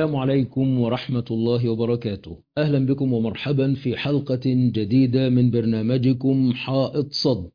السلام عليكم ورحمة الله وبركاته أهلا بكم ومرحبا في حلقة جديدة من برنامجكم حائط صد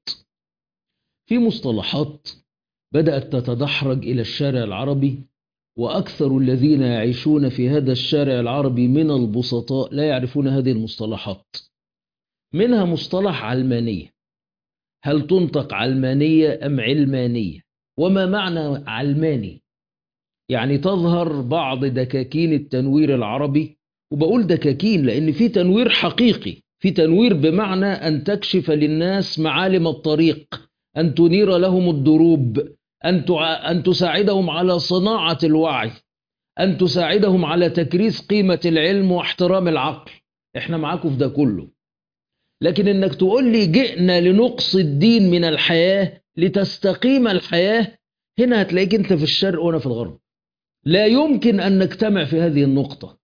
في مصطلحات بدأت تتدحرج إلى الشارع العربي وأكثر الذين يعيشون في هذا الشارع العربي من البسطاء لا يعرفون هذه المصطلحات منها مصطلح علمانية هل تنطق علمانية أم علمانية وما معنى علماني يعني تظهر بعض دكاكين التنوير العربي وبقول دكاكين لأن في تنوير حقيقي في تنوير بمعنى أن تكشف للناس معالم الطريق أن تنير لهم الدروب أن, تع... أن تساعدهم على صناعة الوعي أن تساعدهم على تكريس قيمة العلم واحترام العقل احنا معاكم في ده كله لكن انك تقول لي جئنا لنقص الدين من الحياة لتستقيم الحياة هنا هتلاقيك انت في الشرق وانا في الغرب لا يمكن ان نجتمع في هذه النقطة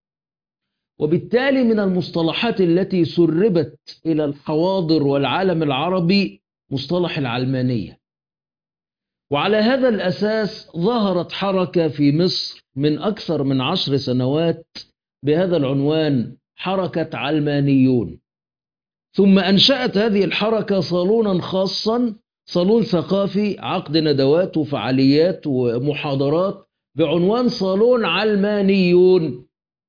وبالتالي من المصطلحات التي سربت الى الحواضر والعالم العربي مصطلح العلمانية وعلى هذا الأساس ظهرت حركة في مصر من أكثر من عشر سنوات بهذا العنوان حركة علمانيون ثم أنشأت هذه الحركة صالونا خاصا صالون ثقافي عقد ندوات وفعاليات ومحاضرات بعنوان صالون علمانيون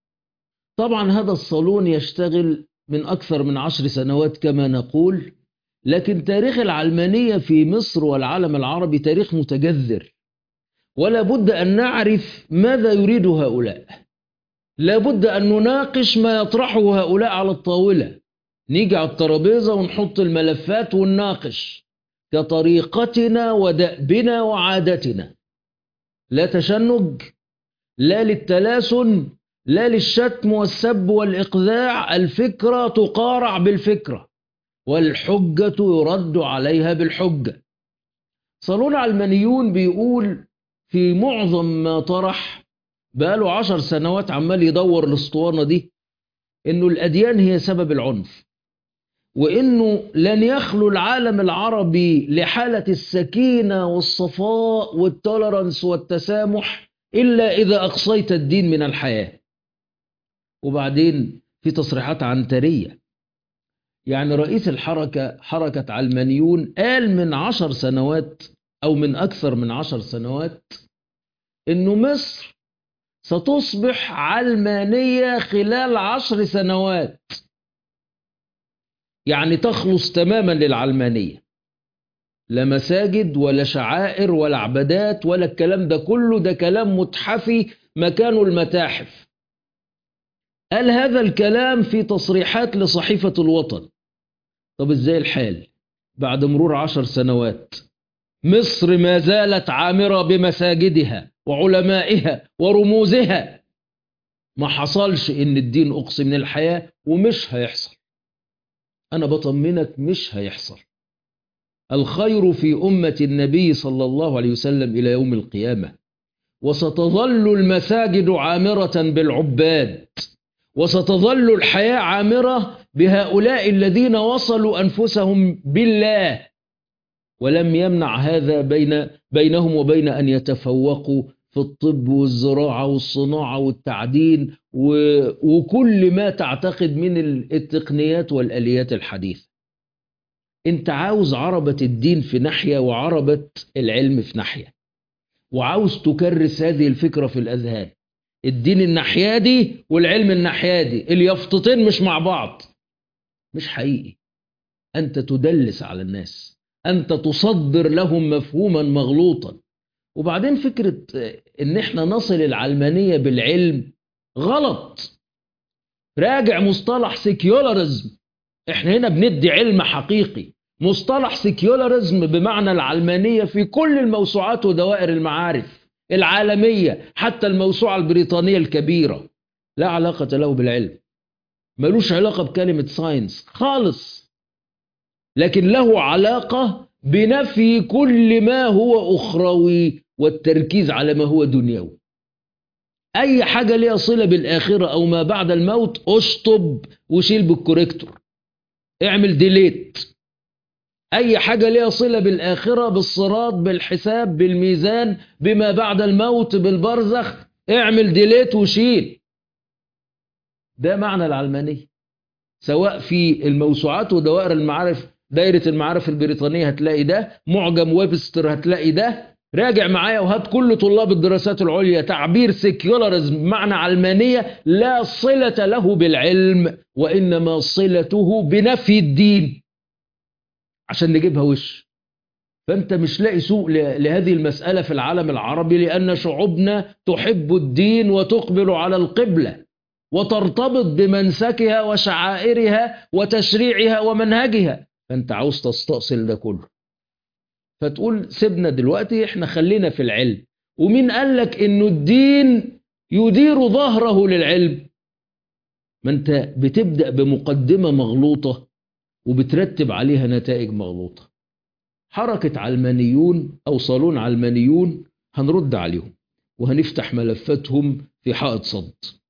طبعا هذا الصالون يشتغل من أكثر من عشر سنوات كما نقول لكن تاريخ العلمانية في مصر والعالم العربي تاريخ متجذر ولا بد أن نعرف ماذا يريد هؤلاء لا بد أن نناقش ما يطرحه هؤلاء على الطاولة نيجي على الترابيزة ونحط الملفات ونناقش كطريقتنا ودأبنا وعادتنا لا تشنج لا للتلاسن لا للشتم والسب والإقذاع الفكرة تقارع بالفكرة والحجة يرد عليها بالحجة صالون علمانيون بيقول في معظم ما طرح بقاله عشر سنوات عمال يدور الاسطوانة دي انه الاديان هي سبب العنف وانه لن يخلو العالم العربي لحالة السكينة والصفاء والتولرنس والتسامح الا اذا اقصيت الدين من الحياة وبعدين في تصريحات عنتريه يعني رئيس الحركة حركة علمانيون قال من عشر سنوات أو من أكثر من عشر سنوات إنه مصر ستصبح علمانية خلال عشر سنوات يعني تخلص تماما للعلمانية لا مساجد ولا شعائر ولا عبادات ولا الكلام ده كله ده كلام متحفي مكانه المتاحف قال هذا الكلام في تصريحات لصحيفة الوطن طب ازاي الحال بعد مرور عشر سنوات مصر ما زالت عامرة بمساجدها وعلمائها ورموزها ما حصلش ان الدين اقصي من الحياة ومش هيحصل انا بطمنك مش هيحصل الخير في أمة النبي صلى الله عليه وسلم إلى يوم القيامة وستظل المساجد عامرة بالعباد وستظل الحياة عامرة بهؤلاء الذين وصلوا أنفسهم بالله ولم يمنع هذا بين بينهم وبين أن يتفوقوا في الطب والزراعة والصناعة والتعدين وكل ما تعتقد من التقنيات والآليات الحديثة انت عاوز عربة الدين في ناحية وعربة العلم في ناحية وعاوز تكرس هذه الفكرة في الأذهان الدين الناحية دي والعلم الناحية دي اليافطتين مش مع بعض مش حقيقي أنت تدلس على الناس أنت تصدر لهم مفهوما مغلوطا وبعدين فكرة إن إحنا نصل العلمانية بالعلم غلط راجع مصطلح سيكيولاريزم إحنا هنا بندي علم حقيقي مصطلح سيكيولاريزم بمعنى العلمانية في كل الموسوعات ودوائر المعارف العالمية حتى الموسوعة البريطانية الكبيرة لا علاقة له بالعلم ملوش علاقة بكلمة ساينس خالص لكن له علاقة بنفي كل ما هو أخروي والتركيز على ما هو دنيوي أي حاجة ليها صلة بالآخرة أو ما بعد الموت أشطب وشيل بالكوريكتور اعمل ديليت أي حاجة ليها صلة بالآخرة بالصراط بالحساب بالميزان بما بعد الموت بالبرزخ اعمل ديليت وشيل ده معنى العلمانية سواء في الموسوعات ودوائر المعارف دايرة المعارف البريطانية هتلاقي ده معجم ويبستر هتلاقي ده راجع معايا وهات كل طلاب الدراسات العليا تعبير سيكيولاريزم بمعنى علمانية لا صلة له بالعلم وإنما صلته بنفي الدين عشان نجيبها وش فأنت مش لاقي سوق لهذه المسألة في العالم العربي لأن شعوبنا تحب الدين وتقبل على القبلة وترتبط بمنسكها وشعائرها وتشريعها ومنهجها فأنت عاوز تستأصل ده كله فتقول سيبنا دلوقتي احنا خلينا في العلم ومين قال لك انه الدين يدير ظهره للعلم ما انت بتبدأ بمقدمة مغلوطة وبترتب عليها نتائج مغلوطة حركة علمانيون أو صالون علمانيون هنرد عليهم وهنفتح ملفاتهم في حائط صد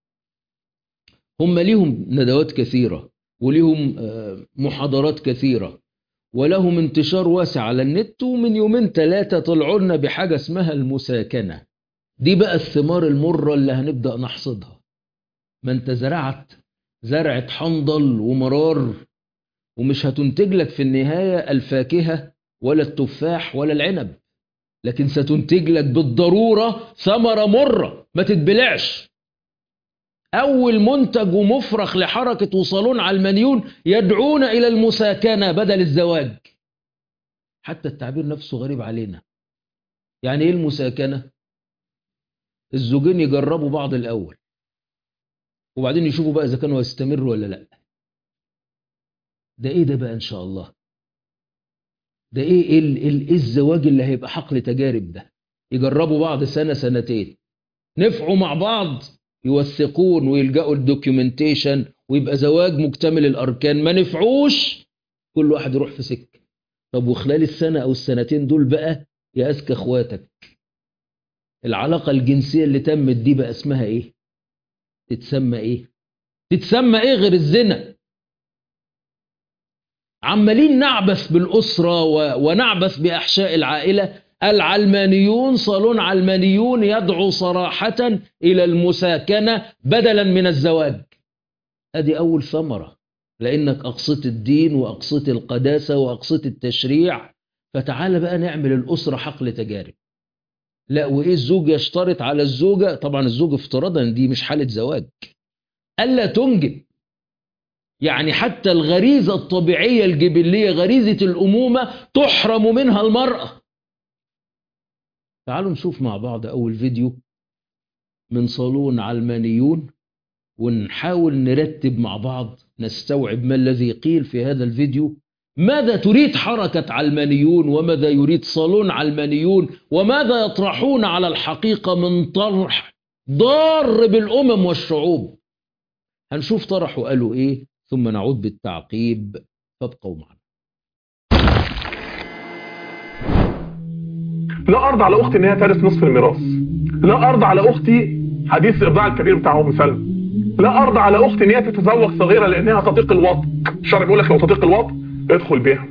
هم ليهم ندوات كثيرة وليهم محاضرات كثيرة ولهم انتشار واسع على النت ومن يومين ثلاثة طلعوا لنا بحاجة اسمها المساكنة دي بقى الثمار المرة اللي هنبدأ نحصدها ما انت زرعت زرعة حنظل ومرار ومش هتنتج لك في النهاية الفاكهة ولا التفاح ولا العنب لكن ستنتج لك بالضرورة ثمرة مرة ما تتبلعش أول منتج ومفرخ لحركة وصالون علمانيون يدعون إلى المساكنة بدل الزواج حتى التعبير نفسه غريب علينا يعني إيه المساكنة؟ الزوجين يجربوا بعض الأول وبعدين يشوفوا بقى إذا كانوا هيستمروا ولا لأ ده إيه ده بقى إن شاء الله ده إيه إيه, إيه الزواج اللي هيبقى حقل تجارب ده يجربوا بعض سنة سنتين نفعوا مع بعض يوثقون ويلجأوا الدوكيومنتيشن ويبقى زواج مكتمل الأركان ما نفعوش كل واحد يروح في سكة طب وخلال السنة أو السنتين دول بقى يا أذكى أخواتك العلاقة الجنسية اللي تمت دي بقى اسمها إيه تتسمى إيه تتسمى إيه غير الزنا عمالين نعبث بالأسرة و... ونعبث بأحشاء العائلة العلمانيون صالون علمانيون يدعو صراحة إلى المساكنة بدلا من الزواج هذه أول ثمرة لأنك أقصيت الدين وأقصيت القداسة وأقصيت التشريع فتعال بقى نعمل الأسرة حقل تجارب لا وإيه الزوج يشترط على الزوجة طبعا الزوج افتراضا دي مش حالة زواج ألا تنجب يعني حتى الغريزة الطبيعية الجبلية غريزة الأمومة تحرم منها المرأة تعالوا نشوف مع بعض أول فيديو من صالون علمانيون ونحاول نرتب مع بعض نستوعب ما الذي قيل في هذا الفيديو ماذا تريد حركة علمانيون وماذا يريد صالون علمانيون وماذا يطرحون على الحقيقة من طرح ضار بالأمم والشعوب هنشوف طرحوا قالوا إيه ثم نعود بالتعقيب فابقوا معنا لا ارضى على اختي ان هي ترث نصف الميراث لا ارضى على اختي حديث الارضاع الكبير بتاع ام سلمى لا ارضى على اختي ان هي تتزوج صغيره لانها تطيق الوطء الشرع بيقول لك لو تطيق الوطء ادخل بيها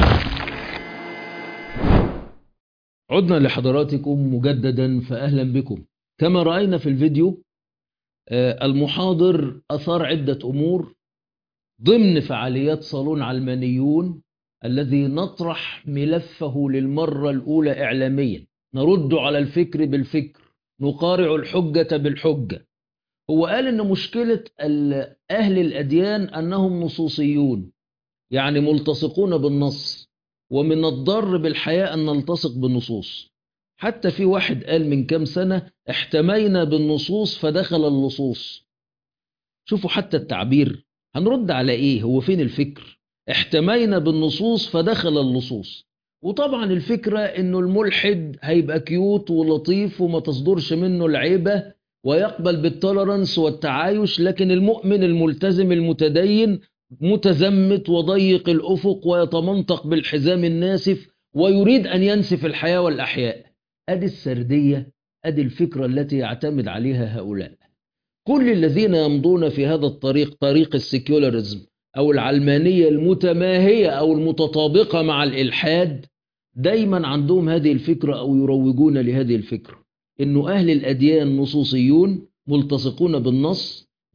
عدنا لحضراتكم مجددا فاهلا بكم كما راينا في الفيديو المحاضر اثار عده امور ضمن فعاليات صالون علمانيون الذي نطرح ملفه للمرة الأولى إعلاميا نرد على الفكر بالفكر نقارع الحجة بالحجة هو قال إن مشكلة أهل الأديان أنهم نصوصيون يعني ملتصقون بالنص ومن الضر بالحياة أن نلتصق بالنصوص حتى في واحد قال من كام سنة احتمينا بالنصوص فدخل اللصوص شوفوا حتى التعبير هنرد على ايه هو فين الفكر احتمينا بالنصوص فدخل اللصوص وطبعا الفكرة انه الملحد هيبقى كيوت ولطيف وما تصدرش منه العيبة ويقبل بالتولرنس والتعايش لكن المؤمن الملتزم المتدين متزمت وضيق الأفق ويتمنطق بالحزام الناسف ويريد أن ينسف الحياة والأحياء أدي السردية أدي الفكرة التي يعتمد عليها هؤلاء كل الذين يمضون في هذا الطريق طريق السيكولاريزم أو العلمانية المتماهية أو المتطابقة مع الإلحاد دايما عندهم هذه الفكرة أو يروجون لهذه الفكرة إنه أهل الأديان نصوصيون ملتصقون بالنص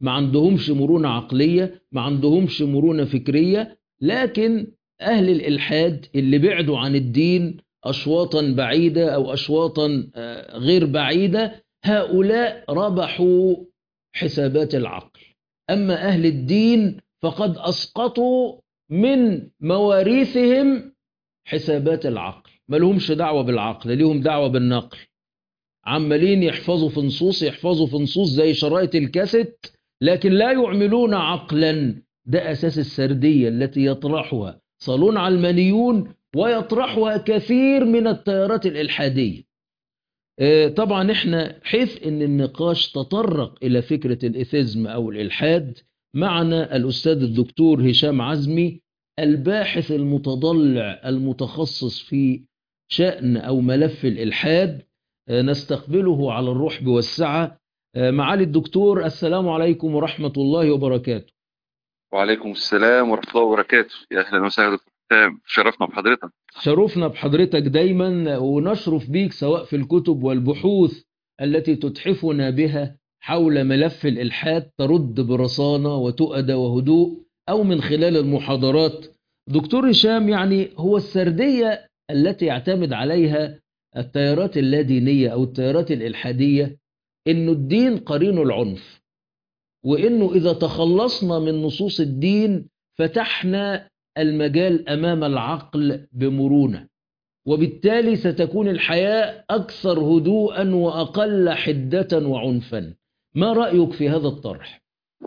ما عندهمش مرونة عقلية ما عندهمش مرونة فكرية لكن أهل الإلحاد اللي بعدوا عن الدين أشواطا بعيدة أو أشواطا آه، غير بعيدة هؤلاء ربحوا حسابات العقل أما أهل الدين فقد أسقطوا من مواريثهم حسابات العقل ما لهمش دعوة بالعقل ليهم دعوة بالنقل عمالين يحفظوا في نصوص يحفظوا في نصوص زي شرائط الكاسيت لكن لا يعملون عقلا ده أساس السردية التي يطرحها صالون علمانيون ويطرحها كثير من التيارات الإلحادية آه، طبعا احنا حيث ان النقاش تطرق الى فكرة الاثيزم او الالحاد معنا الاستاذ الدكتور هشام عزمي الباحث المتضلع المتخصص في شأن او ملف الالحاد آه، نستقبله على الرحب والسعة آه، معالي الدكتور السلام عليكم ورحمة الله وبركاته وعليكم السلام ورحمة الله وبركاته يا أهلا وسهلا دكتور حسام شرفنا بحضرتك شرفنا بحضرتك دايما ونشرف بيك سواء في الكتب والبحوث التي تتحفنا بها حول ملف الإلحاد ترد برصانة وتؤدى وهدوء أو من خلال المحاضرات دكتور هشام يعني هو السردية التي يعتمد عليها التيارات اللادينية أو التيارات الإلحادية إنه الدين قرين العنف وإنه إذا تخلصنا من نصوص الدين فتحنا المجال أمام العقل بمرونة وبالتالي ستكون الحياة أكثر هدوءا وأقل حدة وعنفا ما رأيك في هذا الطرح؟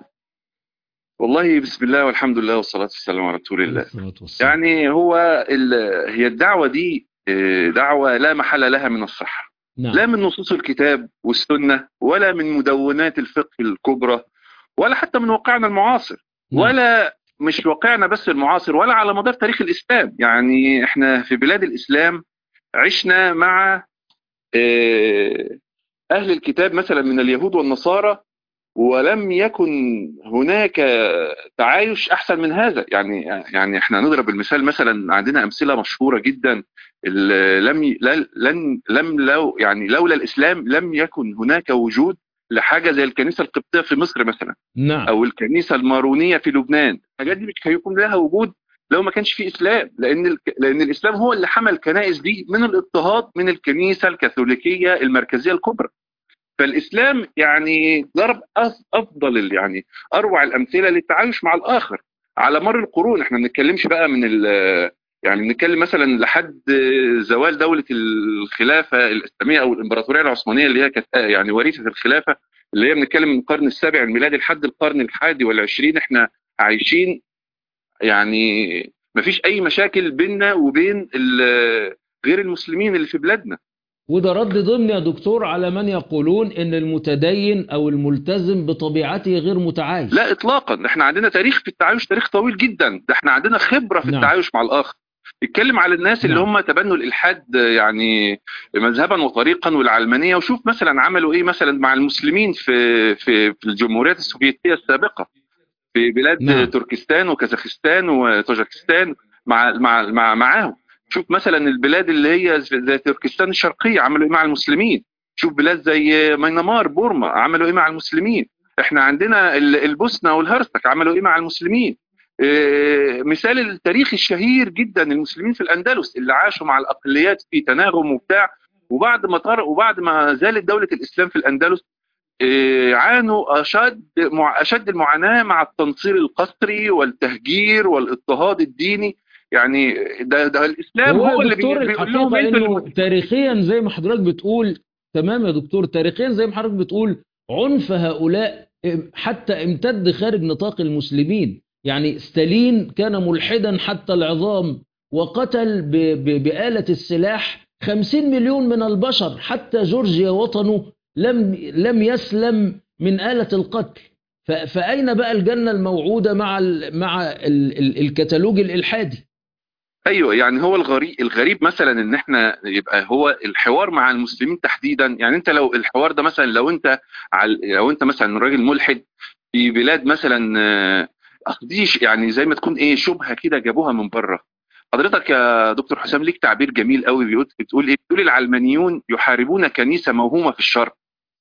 والله بسم الله والحمد لله والصلاة والسلام على رسول الله الصلاة والسلام. يعني هو ال- هي الدعوة دي آه، دعوة لا محل لها من الصحة نعم لا من نصوص الكتاب والسنة ولا من مدونات الفقه الكبرى ولا حتى من واقعنا المعاصر نعم. ولا مش واقعنا بس المعاصر ولا على مدار تاريخ الإسلام يعني احنا في بلاد الإسلام عشنا مع آه، أهل الكتاب مثلا من اليهود والنصارى ولم يكن هناك تعايش أحسن من هذا يعني يعني احنا نضرب المثال مثلا عندنا أمثلة مشهورة جدا ال- لم ي- لا- لن لم لو يعني لولا الإسلام لم يكن هناك وجود لحاجة زي الكنيسة القبطية في مصر مثلا نعم او الكنيسه المارونيه في لبنان الحاجات دي مش هيكون لها وجود لو ما كانش في اسلام لان ال... لان الاسلام هو اللي حمى الكنائس دي من الاضطهاد من الكنيسه الكاثوليكيه المركزيه الكبرى فالاسلام يعني ضرب أف- افضل ال- يعني اروع الامثله للتعايش مع الاخر على مر القرون احنا ما بنتكلمش بقى من ال... يعني بنتكلم مثلا لحد زوال دوله الخلافه الاسلاميه او الامبراطوريه العثمانيه اللي هي كانت يعني وريثه الخلافه اللي هي بنتكلم من القرن السابع الميلادي لحد القرن الحادي والعشرين احنا عايشين يعني مفيش اي مشاكل بيننا وبين ال- غير المسلمين اللي في بلادنا وده رد ضمن يا دكتور على من يقولون ان المتدين او الملتزم بطبيعته غير متعايش لا اطلاقا احنا عندنا تاريخ في التعايش تاريخ طويل جدا ده احنا عندنا خبره في نعم. التعايش مع الاخر اتكلم على الناس اللي نعم. هم تبنوا الالحاد يعني مذهبا وطريقا والعلمانيه وشوف مثلا عملوا ايه مثلا مع المسلمين في في في الجمهوريات السوفيتيه السابقه في بلاد نعم. تركستان وكازاخستان وطاجكستان مع مع مع معاهم شوف مثلا البلاد اللي هي زي تركستان الشرقيه عملوا ايه مع المسلمين شوف بلاد زي ميانمار بورما عملوا ايه مع المسلمين احنا عندنا ال- البوسنه والهرسك عملوا ايه مع المسلمين إيه، مثال التاريخ الشهير جدا المسلمين في الاندلس اللي عاشوا مع الاقليات في تناغم وبتاع وبعد ما طار وبعد ما زالت دوله الاسلام في الاندلس إيه، عانوا اشد مع اشد المعاناه مع التنصير القسري والتهجير والاضطهاد الديني يعني ده, ده الاسلام هو, هو اللي دكتور بي- بيقول لهم الحقيقة انتوا انه تاريخيا زي ما حضرتك بتقول تمام يا دكتور تاريخيا زي ما حضرتك بتقول عنف هؤلاء حتى امتد خارج نطاق المسلمين يعني ستالين كان ملحدا حتى العظام وقتل ب ب بآلة السلاح خمسين مليون من البشر حتى جورجيا وطنه لم لم يسلم من آلة القتل ف- فأين بقى الجنة الموعودة مع ال مع ال ال الكتالوج الإلحادي ايوه يعني هو الغريب الغريب مثلا ان احنا يبقى هو الحوار مع المسلمين تحديدا يعني انت لو الحوار ده مثلا لو انت عل- لو انت مثلا راجل ملحد في بلاد مثلا آه، أصل دي ش- يعني زي ما تكون ايه شبهه كده جابوها من بره حضرتك يا دكتور حسام ليك تعبير جميل قوي بيقول بتقول ايه بتقول العلمانيون يحاربون كنيسه موهومه في الشرق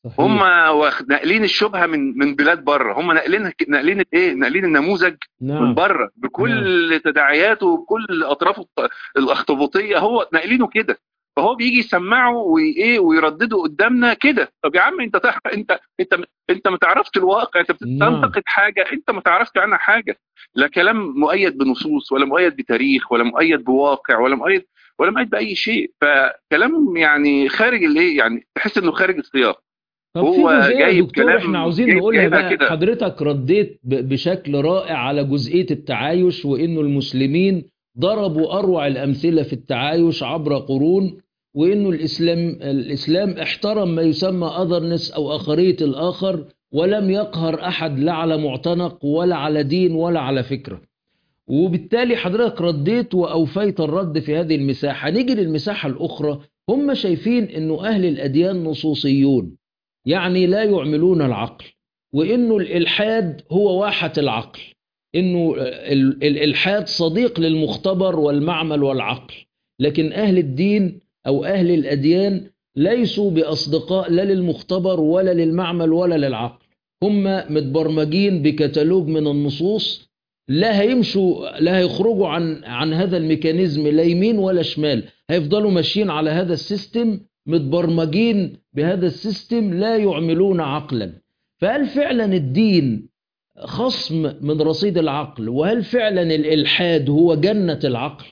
صحيح. هم واخد- ناقلين الشبهه من من بلاد بره هم ناقلين ناقلين ايه ناقلين النموذج من نعم بره بكل تداعياته وكل اطرافه الط- الاخطبوطيه هو ناقلينه كده فهو بيجي يسمعه وايه ويردده قدامنا كده طب يا عم انت تع- انت انت انت ما تعرفش الواقع انت نعم. بتنتقد حاجه انت ما تعرفش عنها حاجه لا كلام مؤيد بنصوص ولا مؤيد بتاريخ ولا مؤيد بواقع ولا مؤيد ولا مؤيد باي شيء فكلام يعني خارج الايه يعني تحس انه خارج السياق طب هو في جزئيه يا جايب دكتور كلام- احنا عاوزين جايب- نقولها جايبها بقى كده. حضرتك رديت ب- بشكل رائع على جزئيه التعايش وانه المسلمين ضربوا اروع الامثله في التعايش عبر قرون وانه الاسلام الاسلام احترم ما يسمى اذرنس او اخريه الاخر ولم يقهر احد لا على معتنق ولا على دين ولا على فكره وبالتالي حضرتك رديت واوفيت الرد في هذه المساحه نيجي للمساحه الاخرى هم شايفين انه اهل الاديان نصوصيون يعني لا يعملون العقل وانه الالحاد هو واحه العقل انه ال- الالحاد صديق للمختبر والمعمل والعقل لكن اهل الدين او اهل الاديان ليسوا باصدقاء لا للمختبر ولا للمعمل ولا للعقل هم متبرمجين بكتالوج من النصوص لا هيمشوا لا هيخرجوا عن عن هذا الميكانيزم لا يمين ولا شمال هيفضلوا ماشيين على هذا السيستم متبرمجين بهذا السيستم لا يعملون عقلا فهل فعلا الدين خصم من رصيد العقل وهل فعلا الإلحاد هو جنة العقل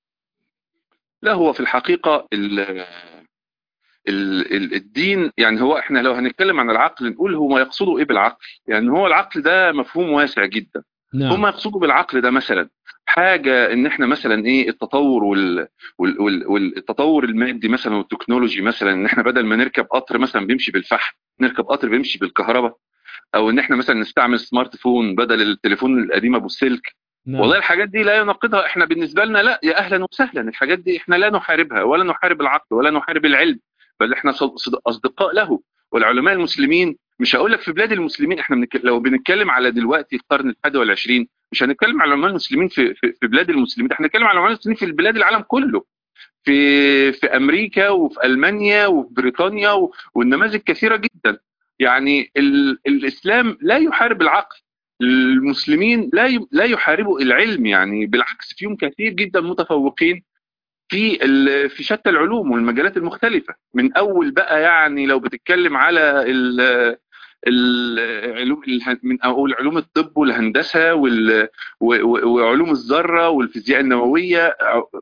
لا هو في الحقيقة ال ال ال الدين يعني هو احنا لو هنتكلم عن العقل نقول هو ما يقصده ايه بالعقل يعني هو العقل ده مفهوم واسع جدا نعم هم يقصدوا بالعقل ده مثلا حاجة ان احنا مثلا ايه التطور وال وال وال والتطور المادي مثلا والتكنولوجي مثلا ان احنا بدل ما نركب قطر مثلا بيمشي بالفحم نركب قطر بيمشي بالكهرباء او ان احنا مثلا نستعمل سمارت فون بدل التليفون القديم ابو السلك نعم. والله الحاجات دي لا يناقضها احنا بالنسبه لنا لا يا اهلا وسهلا الحاجات دي احنا لا نحاربها ولا نحارب العقل ولا نحارب العلم بل احنا صد- صد- اصدقاء له والعلماء المسلمين مش هقول لك في بلاد المسلمين احنا بنك... لو بنتكلم على دلوقتي القرن الحادي والعشرين مش هنتكلم على العلماء المسلمين في في, في بلاد المسلمين احنا هنتكلم على العلماء المسلمين في بلاد العالم كله في في امريكا وفي المانيا وفي بريطانيا و... والنماذج كثيره جدا يعني ال... الاسلام لا يحارب العقل المسلمين لا ي... لا يحاربوا العلم يعني بالعكس فيهم كثير جدا متفوقين في ال... في شتى العلوم والمجالات المختلفه من اول بقى يعني لو بتتكلم على ال... العلوم اله- من اول علوم الطب والهندسه وال... و... و... وعلوم الذره والفيزياء النوويه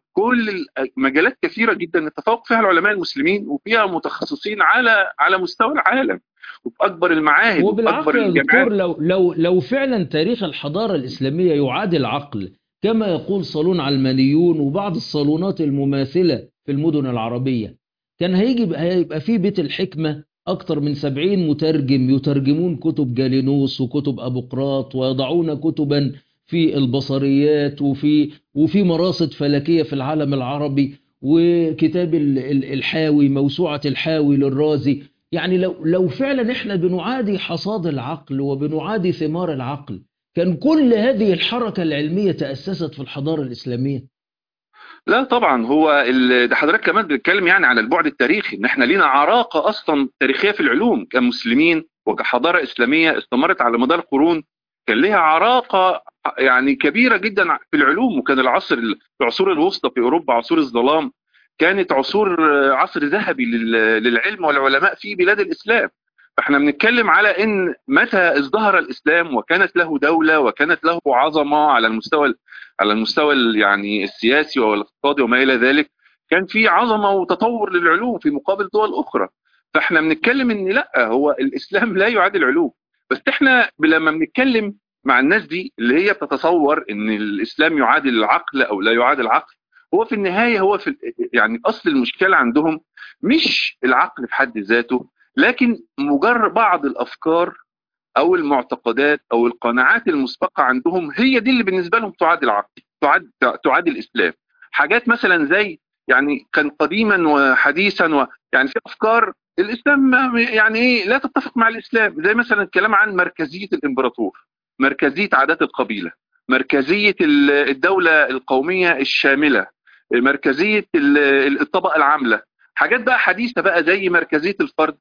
كل المجالات كثيره جدا التفوق فيها العلماء المسلمين وفيها متخصصين على على مستوى العالم وفي اكبر المعاهد وفي اكبر وبالعقل يا الجامعات دكتور لو لو لو فعلا تاريخ الحضاره الاسلاميه يعادل عقل كما يقول صالون علمانيون وبعض الصالونات المماثله في المدن العربيه كان هيجي هيبقى في بيت الحكمه اكثر من سبعين مترجم يترجمون كتب جالينوس وكتب ابوقراط ويضعون كتبا في البصريات وفي وفي مراصد فلكيه في العالم العربي وكتاب ال- ال- الحاوي موسوعه الحاوي للرازي يعني لو لو فعلا احنا بنعادي حصاد العقل وبنعادي ثمار العقل كان كل هذه الحركه العلميه تاسست في الحضاره الاسلاميه لا طبعا هو ال- ده حضرتك كمان بتتكلم يعني على البعد التاريخي ان احنا لينا عراقه اصلا تاريخيه في العلوم كمسلمين وكحضاره اسلاميه استمرت على مدار قرون كان ليها عراقه يعني كبيره جدا في العلوم وكان العصر العصور الوسطى في اوروبا عصور الظلام كانت عصور عصر ذهبي لل- للعلم والعلماء في بلاد الاسلام فاحنا بنتكلم على ان متى ازدهر الاسلام وكانت له دوله وكانت له عظمه على المستوى على المستوى ال- يعني السياسي والاقتصادي وما الى ذلك كان في عظمه وتطور للعلوم في مقابل دول اخرى فاحنا بنتكلم ان لا هو الاسلام لا يعادل العلوم بس احنا لما بنتكلم مع الناس دي اللي هي بتتصور ان الاسلام يعادل العقل او لا يعادل العقل هو في النهايه هو في يعني اصل المشكله عندهم مش العقل في حد ذاته لكن مجرد بعض الافكار او المعتقدات او القناعات المسبقه عندهم هي دي اللي بالنسبه لهم تعادل العقل تعاد تعادل الاسلام حاجات مثلا زي يعني كان قديما وحديثا و يعني في افكار الاسلام يعني ايه لا تتفق مع الاسلام زي مثلا الكلام عن مركزيه الامبراطور مركزيه عادات القبيله مركزيه الدوله القوميه الشامله مركزيه الطبقه العامله حاجات بقى حديثه بقى زي مركزيه الفرد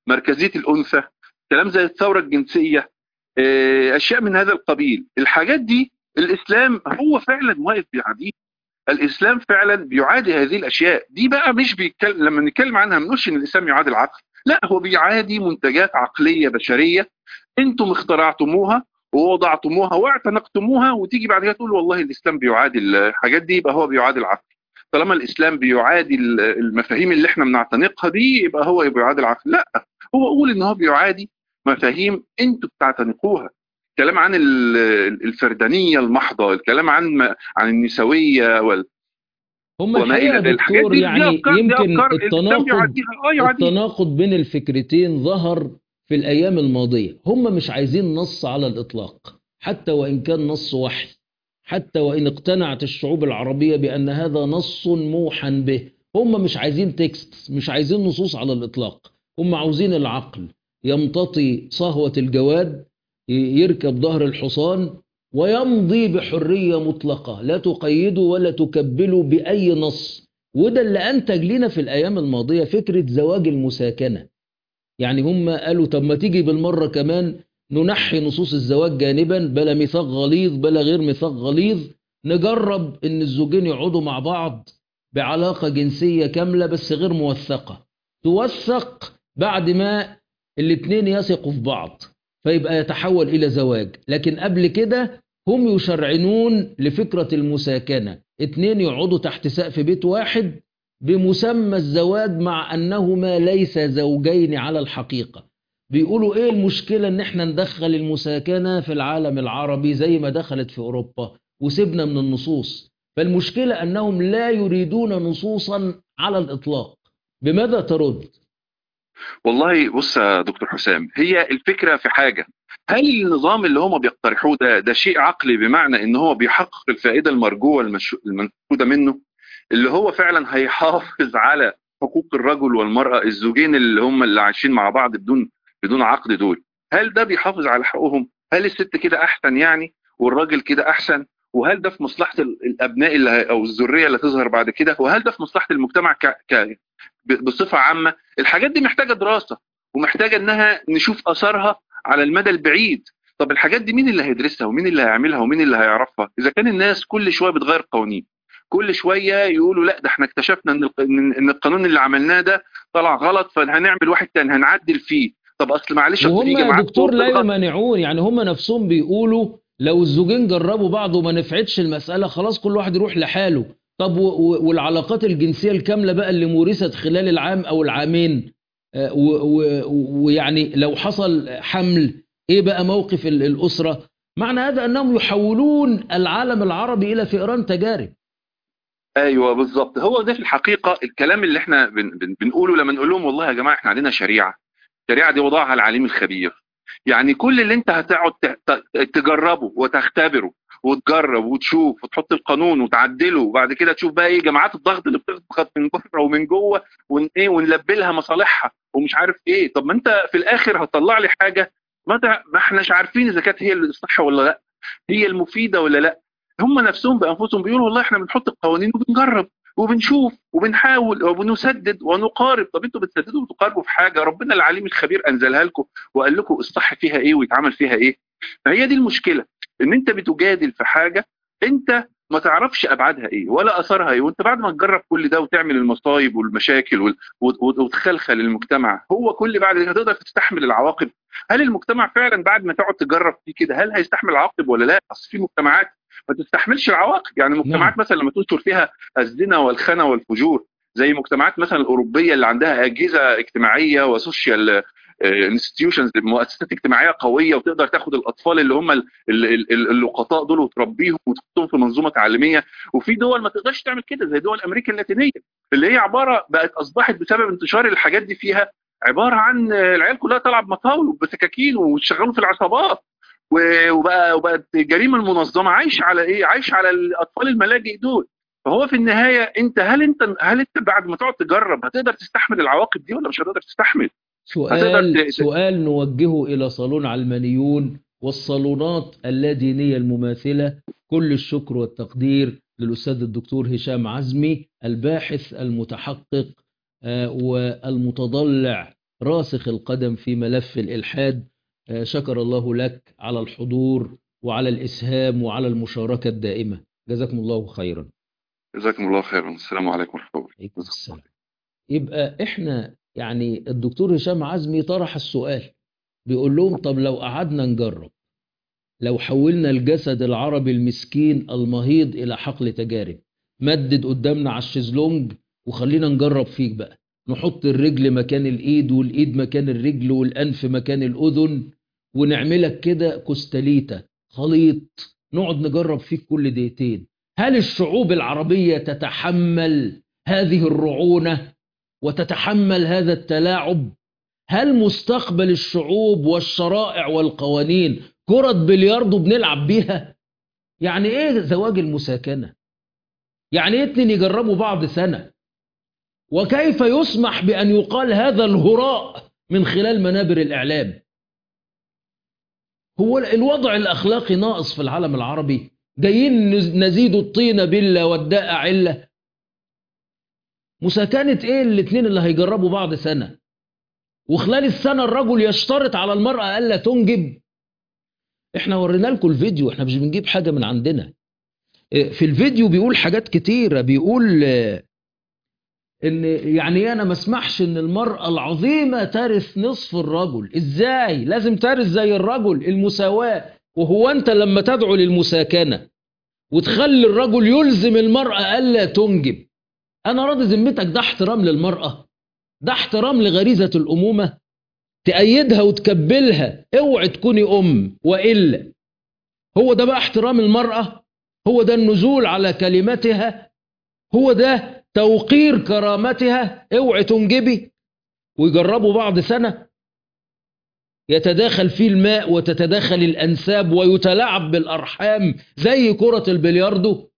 مركزيه الانثى كلام زي الثوره الجنسيه آه، اشياء من هذا القبيل الحاجات دي الاسلام هو فعلا واقف بيعاديها الاسلام فعلا بيعادي هذه الاشياء دي بقى مش بيتكلم لما نتكلم عنها ما نقولش ان الاسلام يعادي العقل لا هو بيعادي منتجات عقليه بشريه انتم اخترعتموها ووضعتموها واعتنقتموها وتيجي بعد كده تقول والله الاسلام بيعادي الحاجات دي يبقى هو بيعادي العقل طالما الاسلام بيعادي المفاهيم اللي احنا بنعتنقها دي يبقى هو بيعادي العقل لا هو قول ان هو بيعادي مفاهيم انتوا بتعتنقوها الكلام عن ال- الفردانيه المحضه الكلام عن عن النسويه وال هم وما الحقيقة الى يا الحاجات دكتور دي دي يعني افكار دي يمكن افكار الاسلام التناقض بيعاديها اه يعاديها التناقض بين الفكرتين ظهر في الأيام الماضية هم مش عايزين نص على الإطلاق حتى وإن كان نص وحي حتى وإن اقتنعت الشعوب العربية بأن هذا نص موحى به هم مش عايزين تكست مش عايزين نصوص على الإطلاق هم عاوزين العقل يمتطي صهوة الجواد ي- يركب ظهر الحصان ويمضي بحرية مطلقة لا تقيده ولا تكبله بأي نص وده اللي أنتج لنا في الأيام الماضية فكرة زواج المساكنة يعني هم قالوا طب ما تيجي بالمرة كمان ننحي نصوص الزواج جانبا بلا ميثاق غليظ بلا غير ميثاق غليظ نجرب ان الزوجين يقعدوا مع بعض بعلاقة جنسية كاملة بس غير موثقة توثق بعد ما الاتنين يثقوا في بعض فيبقى يتحول إلى زواج لكن قبل كده هم يشرعنون لفكرة المساكنة اتنين يقعدوا تحت سقف بيت واحد بمسمى الزواج مع أنهما ليس زوجين على الحقيقة بيقولوا ايه المشكلة ان احنا ندخل المساكنة في العالم العربي زي ما دخلت في اوروبا وسيبنا من النصوص فالمشكلة انهم لا يريدون نصوصا على الاطلاق بماذا ترد والله بص يا دكتور حسام هي الفكره في حاجه هل النظام اللي هم بيقترحوه ده ده شيء عقلي بمعنى ان هو بيحقق الفائده المرجوه المش- المنشوده منه اللي هو فعلا هيحافظ على حقوق الرجل والمراه الزوجين اللي هم اللي عايشين مع بعض بدون بدون عقد دول هل ده بيحافظ على حقوقهم هل الست كده احسن يعني والراجل كده احسن وهل ده في مصلحه ال- الابناء اللي هي- او الذريه اللي تظهر بعد كده وهل ده في مصلحه المجتمع ك... ك... ب- بصفه عامه الحاجات دي محتاجه دراسه ومحتاجه انها نشوف اثرها على المدى البعيد طب الحاجات دي مين اللي هيدرسها ومين اللي هيعملها ومين اللي هيعرفها اذا كان الناس كل شويه بتغير قوانين كل شويه يقولوا لا ده احنا اكتشفنا ان الق- ان إن القانون اللي عملناه ده طلع غلط فهنعمل واحد تاني هنعدل فيه طب اصل معلش أصل وهم في يا جماعات دكتور لا بتضغط. يمانعون يعني هم نفسهم بيقولوا لو الزوجين جربوا بعض وما نفعتش المسألة خلاص كل واحد يروح لحاله طب و- و- والعلاقات الجنسية الكاملة بقى اللي مورست خلال العام أو العامين آه، و- و- ويعني لو حصل حمل إيه بقى موقف ال- الأسرة معنى هذا أنهم يحولون العالم العربي إلى فئران تجارب ايوه بالظبط هو ده في الحقيقه الكلام اللي احنا بن بن بنقوله لما نقول لهم والله يا جماعه احنا عندنا شريعه الشريعه دي وضعها العليم الخبير يعني كل اللي انت هتقعد ت- ت- تجربه وتختبره وتجرب وتشوف وتحط القانون وتعدله وبعد كده تشوف بقى ايه جماعات الضغط اللي بتضغط من بره ومن جوه ون ايه ونلبلها مصالحها ومش عارف ايه طب ما انت في الاخر هتطلع لي حاجه ما تع- ما احناش عارفين اذا كانت هي الصح ولا لا هي المفيده ولا لا هم نفسهم بانفسهم بيقولوا والله احنا بنحط القوانين وبنجرب وبنشوف وبنحاول وبنسدد ونقارب طب انتوا بتسددوا وتقاربوا في حاجه ربنا العليم الخبير انزلها لكم وقال لكم الصح فيها ايه ويتعمل فيها ايه فهي دي المشكله ان انت بتجادل في حاجه انت ما تعرفش ابعادها ايه ولا اثرها ايه وانت بعد ما تجرب كل ده وتعمل المصايب والمشاكل وال- وت- وت- وتخلخل المجتمع هو كل بعد كده هتقدر تستحمل العواقب هل المجتمع فعلا بعد ما تقعد تجرب فيه كده هل هيستحمل العواقب ولا لا اصل في مجتمعات ما تستحملش العواقب يعني مجتمعات مثلا لما تنشر فيها الزنا والخنا والفجور زي مجتمعات مثلا الاوروبيه اللي عندها اجهزه اجتماعيه وسوشيال انستتيوشنز مؤسسات اجتماعيه قويه وتقدر تاخد الاطفال اللي هم ال- ال- ال- اللقطاء دول وتربيهم وتحطهم في منظومه تعليميه وفي دول ما تقدرش تعمل كده زي دول امريكا اللاتينيه اللي هي عباره بقت اصبحت بسبب انتشار الحاجات دي فيها عباره عن آه، العيال كلها تلعب مطاول وبسكاكين ويشغلوا في العصابات و- وبقى وبقت الجريمه المنظمه عايشه على ايه؟ عايشه على الاطفال الملاجئ دول فهو في النهايه انت هل انت هل انت بعد ما تقعد تجرب هتقدر تستحمل العواقب دي ولا مش هتقدر تستحمل؟ هتقدر سؤال ت- سؤال نوجهه إلى صالون علمانيون والصالونات اللادينية المماثلة كل الشكر والتقدير للأستاذ الدكتور هشام عزمي الباحث المتحقق آه، والمتضلع راسخ القدم في ملف الإلحاد آه، شكر الله لك على الحضور وعلى الإسهام وعلى المشاركة الدائمة جزاكم الله خيرا جزاكم الله خيرا السلام عليكم ورحمه الله عليكم السلام يبقى احنا يعني الدكتور هشام عزمي طرح السؤال بيقول لهم طب لو قعدنا نجرب لو حولنا الجسد العربي المسكين المهيض الى حقل تجارب مدد قدامنا على الشيزلونج وخلينا نجرب فيك بقى نحط الرجل مكان الايد والايد مكان الرجل والانف مكان الاذن ونعملك كده كوستاليتا خليط نقعد نجرب فيك كل دقيقتين هل الشعوب العربية تتحمل هذه الرعونة وتتحمل هذا التلاعب هل مستقبل الشعوب والشرائع والقوانين كرة بلياردو بنلعب بيها يعني ايه زواج المساكنة يعني ايه اتنين يجربوا بعض سنة وكيف يسمح بأن يقال هذا الهراء من خلال منابر الإعلام هو الوضع الأخلاقي ناقص في العالم العربي جايين نزيد الطين بلة والداء علة مساكنة ايه الاتنين اللي هيجربوا بعض سنة وخلال السنة الرجل يشترط على المرأة ألا تنجب احنا ورينا لكم الفيديو احنا مش بنجيب حاجة من عندنا في الفيديو بيقول حاجات كتيرة بيقول ان يعني انا ما اسمحش ان المرأة العظيمة ترث نصف الرجل ازاي لازم ترث زي الرجل المساواة وهو انت لما تدعو للمساكنة وتخلي الرجل يلزم المرأة ألا تنجب أنا راضي ذمتك ده احترام للمرأة ده احترام لغريزة الأمومة تأيدها وتكبلها اوعي تكوني أم وإلا هو ده بقى احترام المرأة هو ده النزول على كلمتها هو ده توقير كرامتها اوعي تنجبي ويجربوا بعض سنة يتداخل فيه الماء وتتداخل الأنساب ويتلاعب بالأرحام زي كرة البلياردو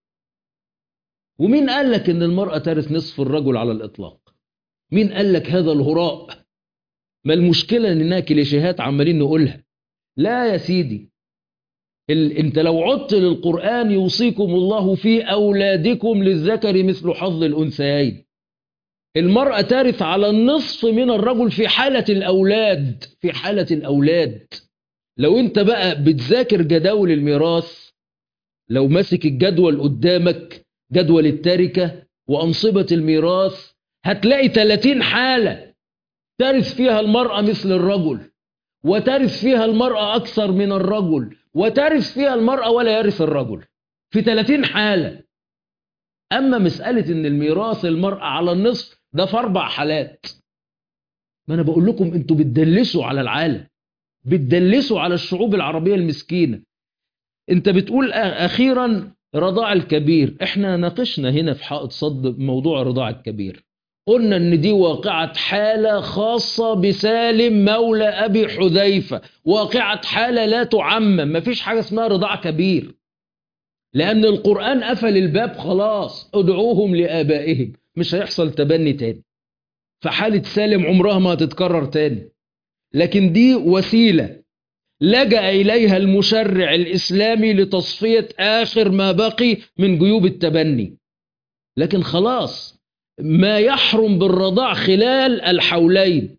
ومين قال لك ان المرأة ترث نصف الرجل على الإطلاق مين قال لك هذا الهراء ما المشكلة اننا كليشيهات عمالين نقولها لا يا سيدي ال... انت لو عدت للقرآن يوصيكم الله في أولادكم للذكر مثل حظ الأنثيين المرأة ترث على النصف من الرجل في حالة الأولاد في حالة الأولاد لو انت بقى بتذاكر جداول الميراث لو ماسك الجدول قدامك جدول التركة وأنصبة الميراث هتلاقي 30 حالة ترث فيها المرأة مثل الرجل وترث فيها المرأة أكثر من الرجل وترث فيها المرأة ولا يرث الرجل في 30 حالة أما مسألة إن الميراث المرأة على النصف ده في أربع حالات ما أنا بقول لكم أنتوا بتدلسوا على العالم بتدلسوا على الشعوب العربية المسكينة أنت بتقول أخيرا رضاع الكبير احنا ناقشنا هنا في حائط صد موضوع رضاع الكبير قلنا ان دي واقعة حالة خاصة بسالم مولى ابي حذيفة واقعة حالة لا تعمم مفيش حاجة اسمها رضاع كبير لان القرآن قفل الباب خلاص ادعوهم لآبائهم مش هيحصل تبني تاني فحالة سالم عمرها ما هتتكرر تاني لكن دي وسيلة لجأ إليها المشرع الإسلامي لتصفية آخر ما بقي من جيوب التبني لكن خلاص ما يحرم بالرضاع خلال الحولين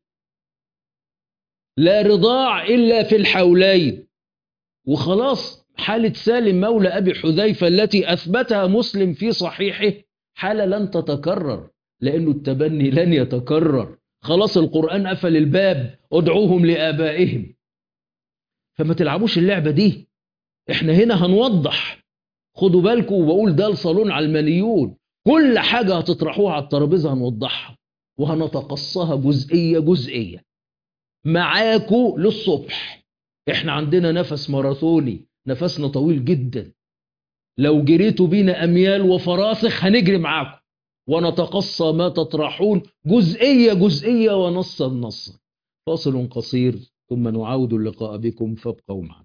لا رضاع إلا في الحولين وخلاص حالة سالم مولى أبي حذيفة التي أثبتها مسلم في صحيحه حالة لن تتكرر لأنه التبني لن يتكرر خلاص القرآن قفل الباب ادعوهم لآبائهم فما تلعبوش اللعبة دي احنا هنا هنوضح خدوا بالكم وبقول ده الصالون علمانيون كل حاجة هتطرحوها على الترابيزة هنوضحها وهنتقصها جزئية جزئية معاكو للصبح احنا عندنا نفس ماراثوني نفسنا طويل جدا لو جريتوا بينا أميال وفراسخ هنجري معاكم ونتقصى ما تطرحون جزئية جزئية ونصا نصا فاصل قصير ثم نعاود اللقاء بكم فابقوا معنا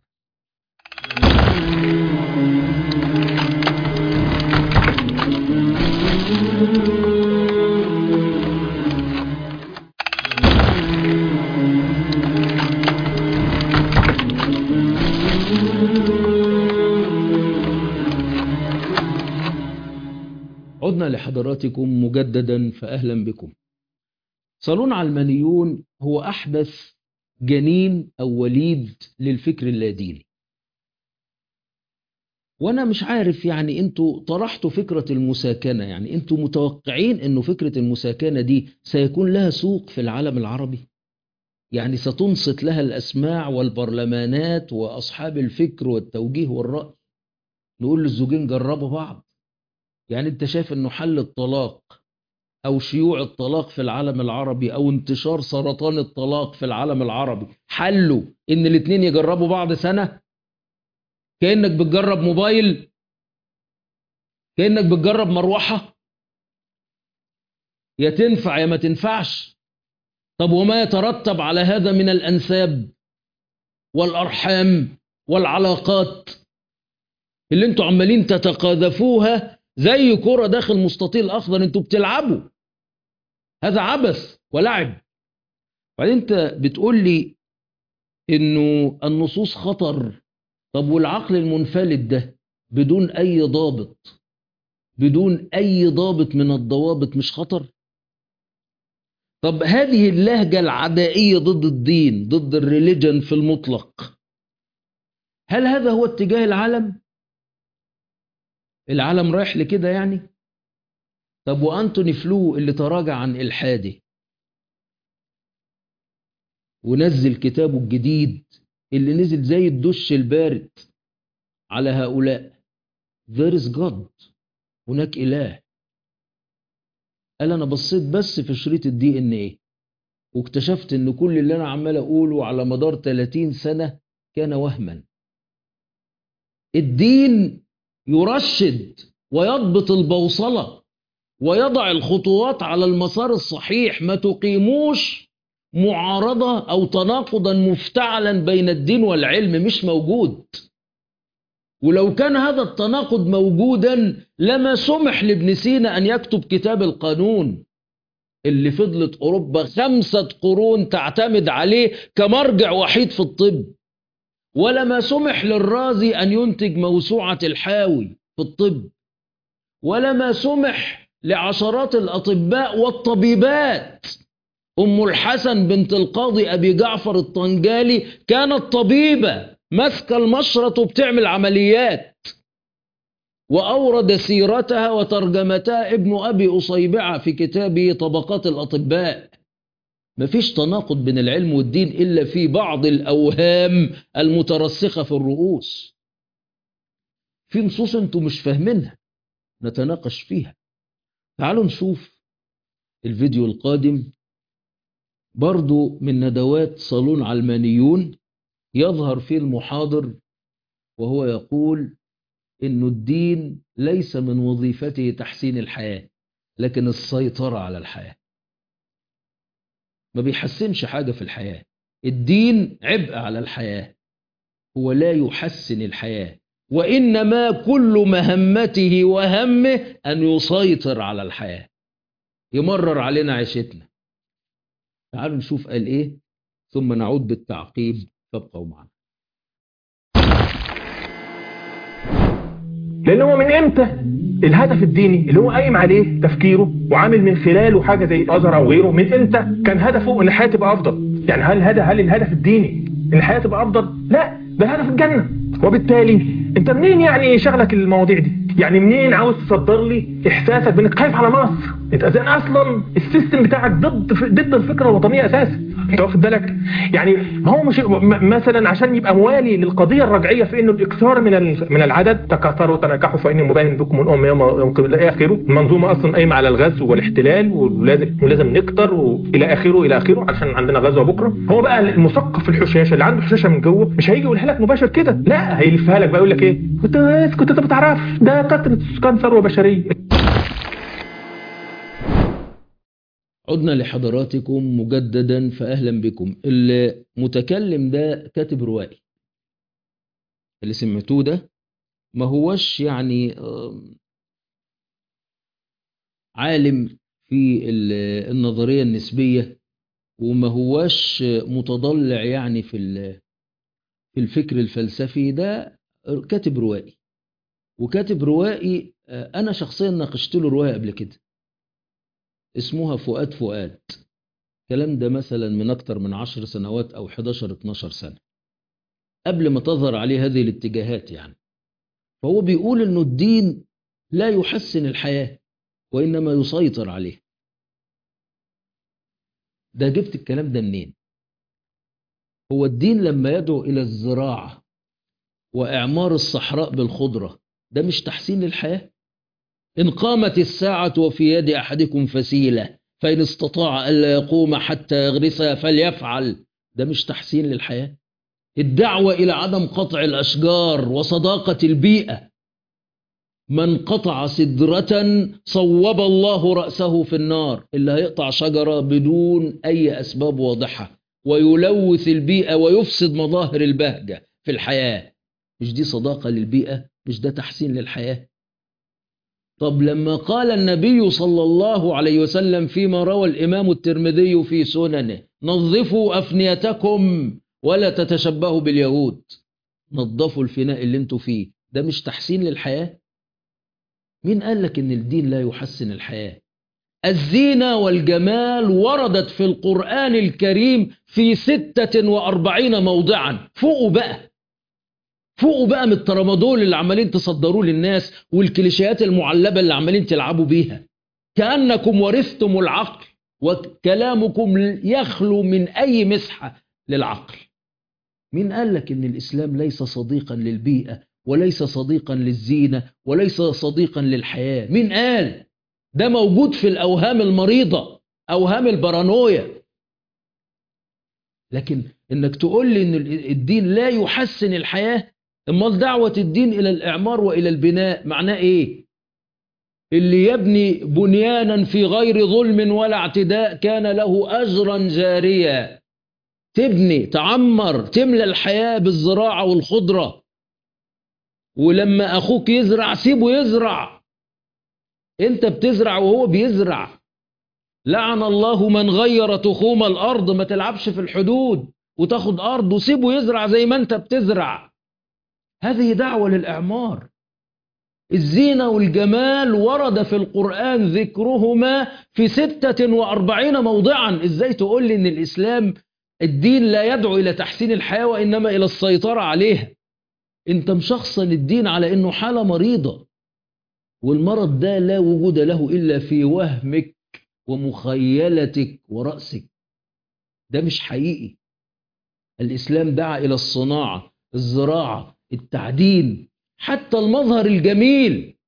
عدنا لحضراتكم مجددا فأهلا بكم صالون علمانيون هو أحدث جنين أو وليد للفكر اللاديني وأنا مش عارف يعني أنتوا طرحتوا فكرة المساكنة يعني أنتوا متوقعين أنه فكرة المساكنة دي سيكون لها سوق في العالم العربي يعني ستنصت لها الأسماع والبرلمانات وأصحاب الفكر والتوجيه والرأي نقول للزوجين جربوا بعض يعني أنت شايف أنه حل الطلاق أو شيوع الطلاق في العالم العربي أو انتشار سرطان الطلاق في العالم العربي حله إن الاتنين يجربوا بعض سنة كأنك بتجرب موبايل كأنك بتجرب مروحة يا تنفع يا ما تنفعش طب وما يترتب على هذا من الأنساب والأرحام والعلاقات اللي انتوا عمالين تتقاذفوها زي كرة داخل مستطيل أخضر انتوا بتلعبوا هذا عبث ولعب بعدين انت بتقول لي انه النصوص خطر طب والعقل المنفلت ده بدون اي ضابط بدون اي ضابط من الضوابط مش خطر طب هذه اللهجة العدائية ضد الدين ضد الريليجن في المطلق هل هذا هو اتجاه العالم العالم رايح لكده يعني طب وأنتوني فلو اللي تراجع عن إلحاده ونزل كتابه الجديد اللي نزل زي الدش البارد على هؤلاء there is God هناك إله قال أنا بصيت بس في شريط الدي إن إيه واكتشفت إن كل اللي أنا عمال أقوله على مدار 30 سنة كان وهما الدين يرشد ويضبط البوصلة ويضع الخطوات على المسار الصحيح ما تقيموش معارضة أو تناقضا مفتعلا بين الدين والعلم مش موجود ولو كان هذا التناقض موجودا لما سمح لابن سينا أن يكتب كتاب القانون اللي فضلت أوروبا خمسة قرون تعتمد عليه كمرجع وحيد في الطب ولما سمح للرازي أن ينتج موسوعة الحاوي في الطب ولما سمح لعشرات الأطباء والطبيبات أم الحسن بنت القاضي أبي جعفر الطنجالي كانت طبيبة ماسكة المشرط وبتعمل عمليات وأورد سيرتها وترجمتها ابن أبي أصيبعة في كتابه طبقات الأطباء مفيش تناقض بين العلم والدين إلا في بعض الأوهام المترسخة في الرؤوس في نصوص انتم مش فاهمينها نتناقش فيها تعالوا نشوف الفيديو القادم برضو من ندوات صالون علمانيون يظهر فيه المحاضر وهو يقول إن الدين ليس من وظيفته تحسين الحياة لكن السيطرة على الحياة ما بيحسنش حاجة في الحياة الدين عبء على الحياة هو لا يحسن الحياة وإنما كل مهمته وهمه أن يسيطر على الحياة يمرر علينا عيشتنا تعالوا نشوف قال إيه ثم نعود بالتعقيب فابقوا معنا لان هو من امتى الهدف الديني اللي هو قايم عليه تفكيره وعامل من خلاله حاجه زي الازهر او غيره من امتى كان هدفه ان الحياه تبقى افضل يعني هل هذا هل الهدف الديني ان الحياه تبقى افضل لا ده هدف الجنه وبالتالي انت منين يعني شغلك المواضيع دي يعني منين عاوز تصدر لي احساسك بانك خايف على مصر انت اصلا السيستم بتاعك ضد ضد الفكره الوطنيه اساسا انت واخد بالك يعني ما هو مش م- مثلا عشان يبقى موالي للقضيه الرجعيه في انه الاكثار من ال- من العدد تكاثروا تناكحوا فاني مبين بكم الام يوم يوم قبل الى اخره المنظومه اصلا قايمه على الغزو والاحتلال ولازم ولازم نكتر والى اخره الى اخره عشان عندنا غزوه بكره هو بقى المثقف الحشاشه اللي عنده حشاشه من جوه مش هيجي يقولها لك مباشر كده لا هيلفها لك بقى يقول لك ايه كنت اسكت انت ما بتعرفش ده كثره سكان ثروه بشريه عدنا لحضراتكم مجددا فأهلا بكم المتكلم ده كاتب روائي اللي سمعتوه ده ما هوش يعني آم، عالم في ال- النظرية النسبية وما هوش متضلع يعني في ال- في الفكر الفلسفي ده كاتب روائي وكاتب روائي آه، أنا شخصيا ناقشت له رواية قبل كده اسمها فؤاد فؤاد الكلام ده مثلا من أكتر من عشر سنوات أو 11-12 سنة قبل ما تظهر عليه هذه الاتجاهات يعني فهو بيقول إنه الدين لا يحسن الحياة وإنما يسيطر عليه ده جبت الكلام ده منين هو الدين لما يدعو إلى الزراعة وإعمار الصحراء بالخضرة ده مش تحسين للحياة إن قامت الساعة وفي يد أحدكم فسيلة فإن استطاع ألا يقوم حتى يغرسها فليفعل ده مش تحسين للحياة الدعوة إلى عدم قطع الأشجار وصداقة البيئة من قطع سدرة صوب الله رأسه في النار اللي هيقطع شجرة بدون أي أسباب واضحة ويلوث البيئة ويفسد مظاهر البهجة في الحياة مش دي صداقة للبيئة مش ده تحسين للحياة طب لما قال النبي صلى الله عليه وسلم فيما روى الإمام الترمذي في سننه نظفوا أفنيتكم ولا تتشبهوا باليهود نظفوا الفناء اللي انتوا فيه ده مش تحسين للحياة مين قال لك ان الدين لا يحسن الحياة الزينة والجمال وردت في القرآن الكريم في ستة وأربعين موضعا فوقوا بقى فوقوا بقى من الترامادول اللي عمالين تصدروه للناس والكليشيات المعلبة اللي عمالين تلعبوا بيها كأنكم ورثتم العقل وكلامكم يخلو من أي مسحة للعقل مين قال لك ان الإسلام ليس صديقا للبيئة وليس صديقا للزينة وليس صديقا للحياة مين قال ده موجود في الأوهام المريضة أوهام البارانويا لكن انك تقول لي ان الدين لا يحسن الحياة امال دعوة الدين الى الاعمار والى البناء معناه ايه اللي يبني بنيانا في غير ظلم ولا اعتداء كان له اجرا جاريا تبني تعمر تملى الحياة بالزراعة والخضرة ولما اخوك يزرع سيبه يزرع انت بتزرع وهو بيزرع لعن الله من غير تخوم الارض ما تلعبش في الحدود وتاخد ارض وسيبه يزرع زي ما انت بتزرع هذه دعوة للإعمار الزينة والجمال ورد في القرآن ذكرهما في ستة وأربعين موضعا إزاي تقول لي إن الإسلام الدين لا يدعو إلى تحسين الحياة وإنما إلى السيطرة عليها أنت مشخصن الدين على إنه حالة مريضة والمرض ده لا وجود له إلا في وهمك ومخيلتك ورأسك ده مش حقيقي الإسلام دعا إلى الصناعة الزراعة التعدين حتى المظهر الجميل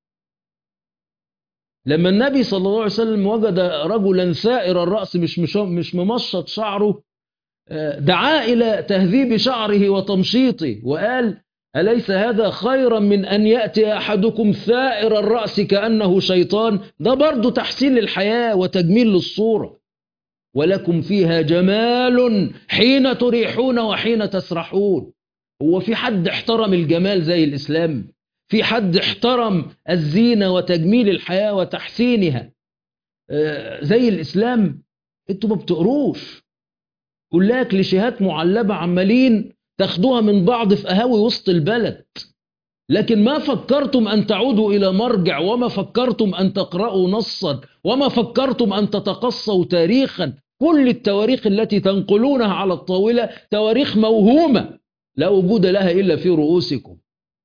لما النبي صلى الله عليه وسلم وجد رجلا ثائر الرأس مش مش, مش ممشط شعره دعا إلى تهذيب شعره وتمشيطه وقال أليس هذا خيرا من أن يأتي أحدكم ثائر الرأس كأنه شيطان ده برضو تحسين للحياة وتجميل للصورة ولكم فيها جمال حين تريحون وحين تسرحون هو في حد احترم الجمال زي الإسلام في حد احترم الزينة وتجميل الحياة وتحسينها زي الإسلام انتوا ما بتقروش كلها كليشيهات معلبة عمالين تاخدوها من بعض في قهاوي وسط البلد لكن ما فكرتم أن تعودوا إلى مرجع وما فكرتم أن تقرأوا نصا وما فكرتم أن تتقصوا تاريخا كل التواريخ التي تنقلونها على الطاولة تواريخ موهومة لا وجود لها إلا في رؤوسكم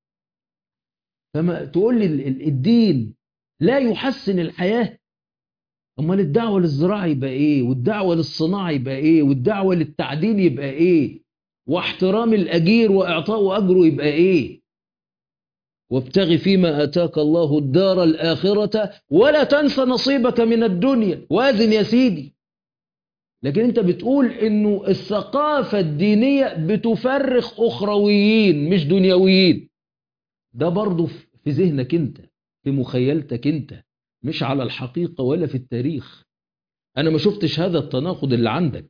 فما تقول لي الدين لا يحسن الحياة أمال الدعوة للزراعة يبقى إيه والدعوة للصناعة يبقى إيه والدعوة للتعدين يبقى إيه واحترام الأجير وإعطاء أجره يبقى إيه وابتغ فيما آتاك الله الدار الآخرة ولا تنس نصيبك من الدنيا وازن يا سيدي لكن انت بتقول انه الثقافة الدينية بتفرخ اخرويين مش دنيويين ده برضو في ذهنك انت في مخيلتك انت مش على الحقيقة ولا في التاريخ انا ما شفتش هذا التناقض اللي عندك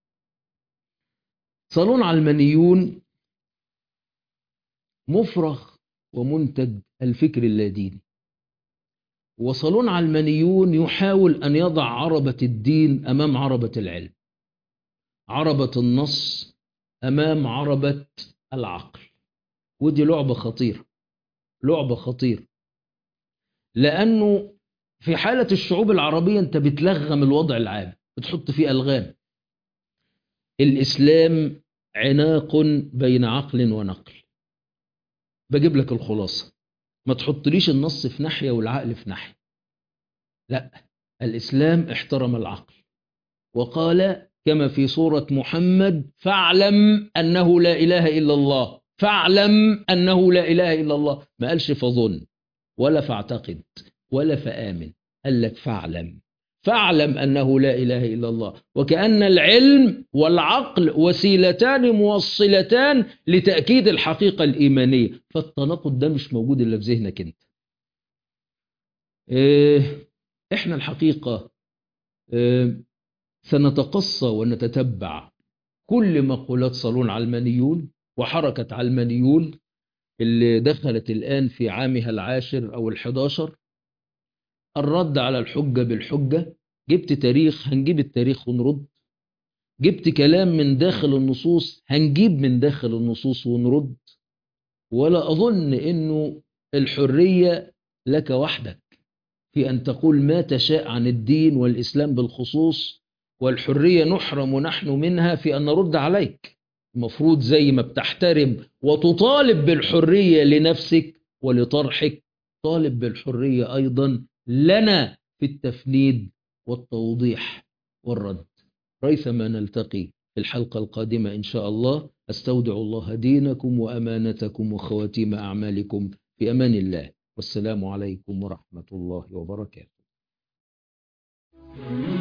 صالون علمانيون مفرغ ومنتج الفكر اللاديني وصالون علمانيون يحاول أن يضع عربة الدين أمام عربة العلم عربة النص أمام عربة العقل ودي لعبة خطيرة لعبة خطيرة لأنه في حالة الشعوب العربية أنت بتلغم الوضع العام بتحط فيه ألغام الإسلام عناق بين عقل ونقل بجيب لك الخلاصة ما تحطليش النص في ناحية والعقل في ناحية لا الإسلام احترم العقل وقال كما في سورة محمد فاعلم أنه لا إله إلا الله فاعلم أنه لا إله إلا الله ما قالش فظن ولا فاعتقد ولا فآمن قال لك فاعلم فاعلم أنه لا إله إلا الله وكأن العلم والعقل وسيلتان موصلتان لتأكيد الحقيقة الإيمانية فالتناقض ده مش موجود إلا في ذهنك أنت إيه إحنا الحقيقة إيه سنتقصى ونتتبع كل مقولات صالون علمانيون وحركة علمانيون اللي دخلت الآن في عامها العاشر أو الحداشر الرد على الحجة بالحجة جبت تاريخ هنجيب التاريخ ونرد جبت كلام من داخل النصوص هنجيب من داخل النصوص ونرد ولا أظن أنه الحرية لك وحدك في أن تقول ما تشاء عن الدين والإسلام بالخصوص والحرية نحرم نحن منها في أن نرد عليك المفروض زي ما بتحترم وتطالب بالحرية لنفسك ولطرحك طالب بالحرية أيضا لنا في التفنيد والتوضيح والرد ريثما نلتقي في الحلقة القادمة إن شاء الله أستودع الله دينكم وأمانتكم وخواتيم أعمالكم في أمان الله والسلام عليكم ورحمة الله وبركاته